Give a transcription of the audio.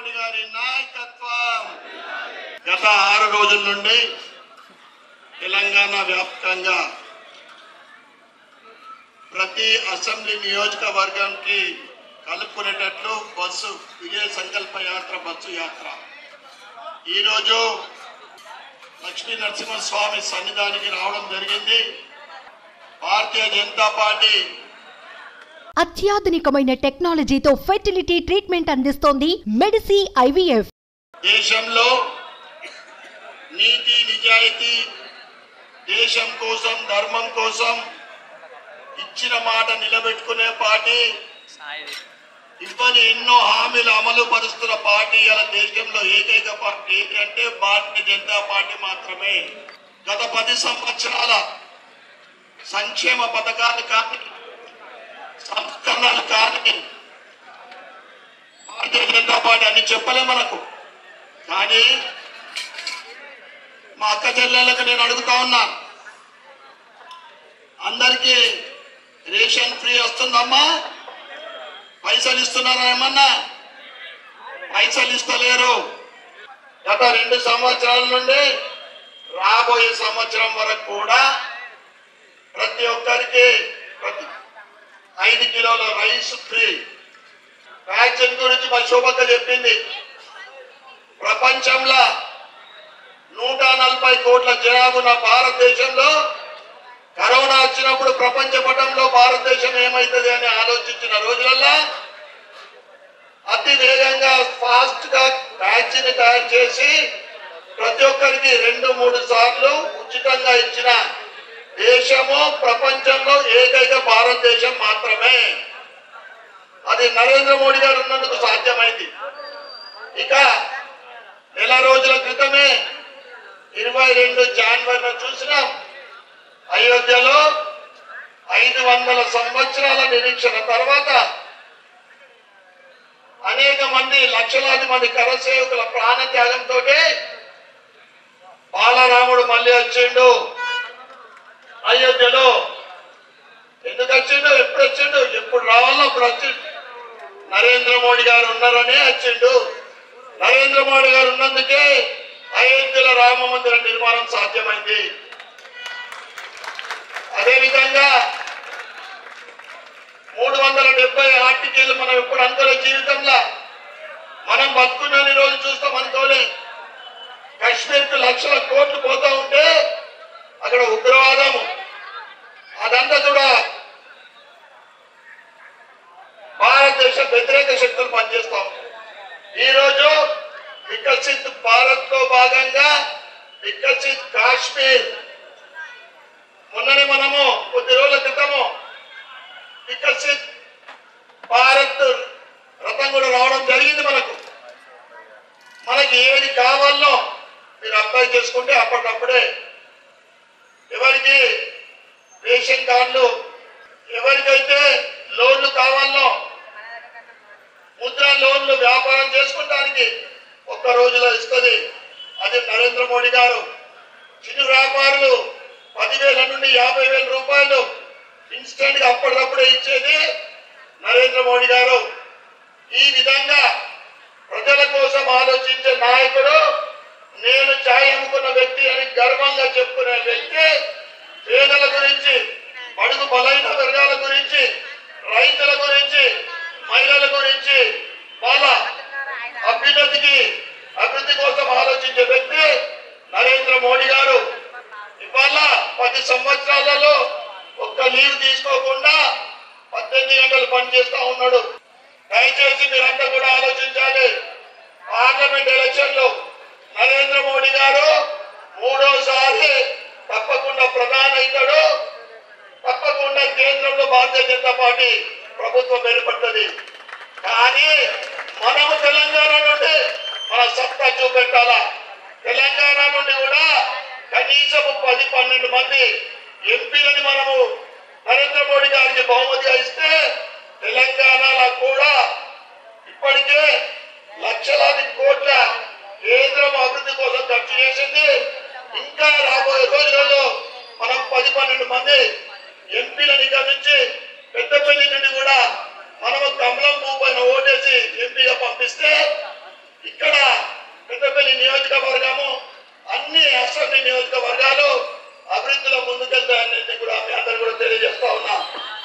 మోడీ గారి నాయకత్వం గత ఆరు రోజుల నుండి తెలంగాణ వ్యాప్తంగా ప్రతి అసెంబ్లీ నియోజకవర్గానికి కలుపుకునేటట్లు బస్సు విజయ సంకల్ప యాత్ర బస్సు యాత్ర ఈరోజు లక్ష్మీ నరసింహస్వామి సన్నిధానికి రావడం జరిగింది భారతీయ జనతా పార్టీ అత్యాధునికమైన టెక్నాలజీతో ఫెర్టిలిటీ ట్రీట్మెంట్ అందిస్తోంది మెడిసి ఐవీఎఫ్ దేశంలో నీతి నిజాయితీ దేశం కోసం ధర్మం కోసం ఇచ్చిన మాట నిలబెట్టుకునే పార్టీ ఇవ్వని ఎన్నో హామీలు అమలు పరుస్తున్న పార్టీ ఇలా దేశంలో ఏకైక పార్టీ ఏంటి అంటే భారతీయ జనతా పార్టీ మాత్రమే గత పది సంవత్సరాల సంక్షేమ పథకాలు కానీ సంస్కరణలు కానీ భారతీయ జనతా పార్టీ అన్ని చెప్పలే మనకు కానీ మా అక్క చెల్లెళ్ళకి నేను అడుగుతా ఉన్నా అందరికీ రేషన్ ఫ్రీ వస్తుందమ్మా పైసలు ఇస్తున్నారా ఏమన్నా పైసలు ఇస్తలేరు గత రెండు సంవత్సరాల నుండి రాబోయే సంవత్సరం వరకు కూడా ప్రతి ఒక్కరికి ప్రతి ఐదు కిలోల రైస్ ఫ్రీ వ్యాక్సిన్ గురించి మా శోభక్క చెప్పింది ప్రపంచంలో నూట నలభై కోట్ల జనాభా ఉన్న భారతదేశంలో కరోనా వచ్చినప్పుడు ప్రపంచ పటంలో భారతదేశం ఏమైతుంది అని ఆలోచించిన రోజులల్లో అతి వేగంగా ఫాస్ట్ గా వ్యాక్సిన్ తయారు చేసి ప్రతి ఒక్కరికి రెండు మూడు సార్లు ఉచితంగా ఇచ్చిన దేశము ప్రపంచంలో ఏకైక భారతదేశం మాత్రమే అది నరేంద్ర మోడీ గారు ఉన్నందుకు సాధ్యమైంది ఇక నెల రోజుల క్రితమే ఇరవై రెండు జనవరిలో చూసినాం అయోధ్యలో ఐదు వందల సంవత్సరాల నిరీక్షణ తర్వాత అనేక మంది లక్షలాది మంది కరసేవకుల ప్రాణ త్యాగంతో బాలరాముడు మళ్ళీ వచ్చిండు అయోధ్యలో ఎందుకు వచ్చిండు ఎప్పుడు వచ్చిండు ఎప్పుడు రావాలో అప్పుడు వచ్చిండు నరేంద్ర మోడీ గారు ఉన్నారనే వచ్చిండు నరేంద్ర మోడీ గారు ఉన్నందుకే అయోధ్యలో రామ మందిర నిర్మాణం సాధ్యమైంది అదేవిధంగా మూడు వందల డెబ్బై ఆర్టికల్ మనం ఎప్పుడు అనుకోలే జీవితంలో మనం బతుకున్నన్ని రోజు చూస్తాం అనుకోలే కాశ్మీర్ కు లక్షల కోట్లు పోతా ఉంటే అక్కడ ఉగ్రవాదము అదంతా కూడా భారతదేశ వ్యతిరేక శక్తులు పనిచేస్తాం ఈ రోజు వికసిత్ భారత్ లో భాగంగా వికసిత్ కాశ్మీర్ మొన్ననే మనము కొద్ది రోజుల క్రితము వికసిత్ భారత్ రథం కూడా రావడం జరిగింది మనకు మనకి ఏది కావాలో మీరు అప్లై చేసుకుంటే అప్పటికప్పుడే ఎవరికి రేషన్ కార్డులు ఎవరికైతే లోన్లు కావాలో ముద్రా లోన్లు వ్యాపారం చేసుకుంటానికి ఒక్క రోజులో ఇస్తుంది అది నరేంద్ర మోడీ గారు చిన్న వ్యాపారులు పదివేల నుండి యాభై వేల రూపాయలు ఇన్స్టెంట్ గా అప్పటికప్పుడే ఇచ్చేది నరేంద్ర మోడీ గారు ఈ విధంగా ప్రజల కోసం ఆలోచించే నాయకుడు నేను ఛాయ్ అమ్ముకున్న వ్యక్తి అని గర్వంగా చెప్పుకునే వ్యక్తి పేదల గురించి బడుగు బలైన వర్గాల గురించి రైతుల గురించి మహిళల గురించి వాళ్ళ అభ్యున్నతికి అభివృద్ధి కోసం ఆలోచించే వ్యక్తి నరేంద్ర మోడీ గారు ఇవాళ పది సంవత్సరాలలో ఒక్క లీవ్ తీసుకోకుండా పద్దెనిమిది గంటలు పనిచేస్తా ఉన్నాడు దయచేసి మీరంతా కూడా ఆలోచించాలి పార్లమెంట్ ఎలక్షన్ లో నరేంద్ర మోడీ గారు మూడోసారి తప్పకుండా ప్రధాని అవుతాడు తప్పకుండా కేంద్రంలో భారతీయ జనతా పార్టీ ప్రభుత్వం ఏర్పడుతుంది కానీ మనము తెలంగాణ నుండి మన సత్తా చూపెట్టాలా తెలంగాణ నుండి కూడా కనీసం పది పన్నెండు మంది ఎంపీలని మనము నరేంద్ర మోడీ గారికి బహుమతిగా ఇస్తే తెలంగాణలో కూడా ఇప్పటికే లక్షలాది కోట్ల కేంద్రం అభివృద్ధి కోసం ఖర్చు చేసింది ఇంకా రాబోయే రోజులలో మనం పది పన్నెండు మంది ఎంపీలను ఇక్కడ నుంచి పెద్దపల్లి నుండి కూడా మనము కమలం పువ్వు పైన ఓటేసి ఎంపీగా పంపిస్తే ఇక్కడ పెద్దపల్లి నియోజకవర్గము అన్ని అసెంబ్లీ నియోజకవర్గాలు అభివృద్ధిలో ముందుకెళ్తాయని కూడా మీ అందరు కూడా తెలియజేస్తా ఉన్నా